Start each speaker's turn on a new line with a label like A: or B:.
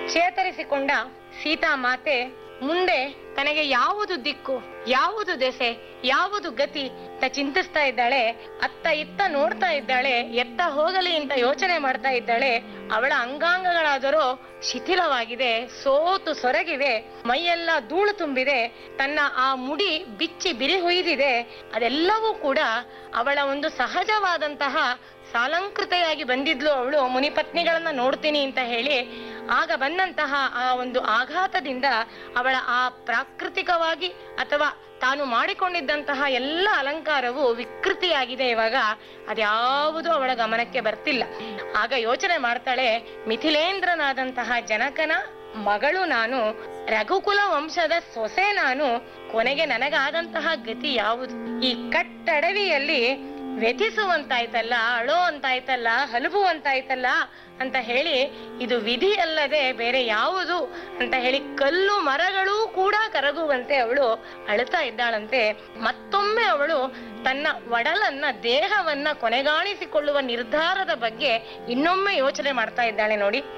A: ಚೇತರಿಸಿಕೊಂಡ ಸೀತಾ ಮಾತೆ ಮುಂದೆ ತನಗೆ ಯಾವುದು ದಿಕ್ಕು ಯಾವುದು ದೆಸೆ ಯಾವುದು ಗತಿ ಅಂತ ಚಿಂತಿಸ್ತಾ ಇದ್ದಾಳೆ ಅತ್ತ ಇತ್ತ ನೋಡ್ತಾ ಇದ್ದಾಳೆ ಎತ್ತ ಹೋಗಲಿ ಅಂತ ಯೋಚನೆ ಮಾಡ್ತಾ ಇದ್ದಾಳೆ ಅವಳ ಅಂಗಾಂಗಗಳಾದರೂ ಶಿಥಿಲವಾಗಿದೆ ಸೋತು ಸೊರಗಿವೆ ಮೈಯೆಲ್ಲ ಧೂಳು ತುಂಬಿದೆ ತನ್ನ ಆ ಮುಡಿ ಬಿಚ್ಚಿ ಬಿರಿ ಹೊಯ್ದಿದೆ ಅದೆಲ್ಲವೂ ಕೂಡ ಅವಳ ಒಂದು ಸಹಜವಾದಂತಹ ಸಾಲಂಕೃತೆಯಾಗಿ ಬಂದಿದ್ಲು ಅವಳು ಮುನಿಪತ್ನಿಗಳನ್ನ ನೋಡ್ತೀನಿ ಅಂತ ಹೇಳಿ ಆಗ ಬಂದಂತಹ ಆ ಒಂದು ಆಘಾತದಿಂದ ಅವಳ ಆ ಪ್ರಾಕೃತಿಕವಾಗಿ ಅಥವಾ ತಾನು ಮಾಡಿಕೊಂಡಿದ್ದಂತಹ ಎಲ್ಲ ಅಲಂಕಾರವು ವಿಕೃತಿಯಾಗಿದೆ ಇವಾಗ ಅದ್ಯಾವುದು ಅವಳ ಗಮನಕ್ಕೆ ಬರ್ತಿಲ್ಲ ಆಗ ಯೋಚನೆ ಮಾಡ್ತಾಳೆ ಮಿಥಿಲೇಂದ್ರನಾದಂತಹ ಜನಕನ ಮಗಳು ನಾನು ರಘುಕುಲ ವಂಶದ ಸೊಸೆ ನಾನು ಕೊನೆಗೆ ನನಗಾದಂತಹ ಗತಿ ಯಾವುದು ಈ ಕಟ್ಟಡವಿಯಲ್ಲಿ ವ್ಯಥಿಸುವಂತಾಯ್ತಲ್ಲ ಅಳೋ ಅಂತಾಯ್ತಲ್ಲ ಹಲುಬುವಂತಾಯ್ತಲ್ಲ ಅಂತ ಹೇಳಿ ಇದು ವಿಧಿ ಅಲ್ಲದೆ ಬೇರೆ ಯಾವುದು ಅಂತ ಹೇಳಿ ಕಲ್ಲು ಮರಗಳೂ ಕೂಡ ಕರಗುವಂತೆ ಅವಳು ಅಳುತ್ತಾ ಇದ್ದಾಳಂತೆ ಮತ್ತೊಮ್ಮೆ ಅವಳು ತನ್ನ ಒಡಲನ್ನ ದೇಹವನ್ನ ಕೊನೆಗಾಣಿಸಿಕೊಳ್ಳುವ ನಿರ್ಧಾರದ ಬಗ್ಗೆ ಇನ್ನೊಮ್ಮೆ ಯೋಚನೆ ಮಾಡ್ತಾ ಇದ್ದಾಳೆ ನೋಡಿ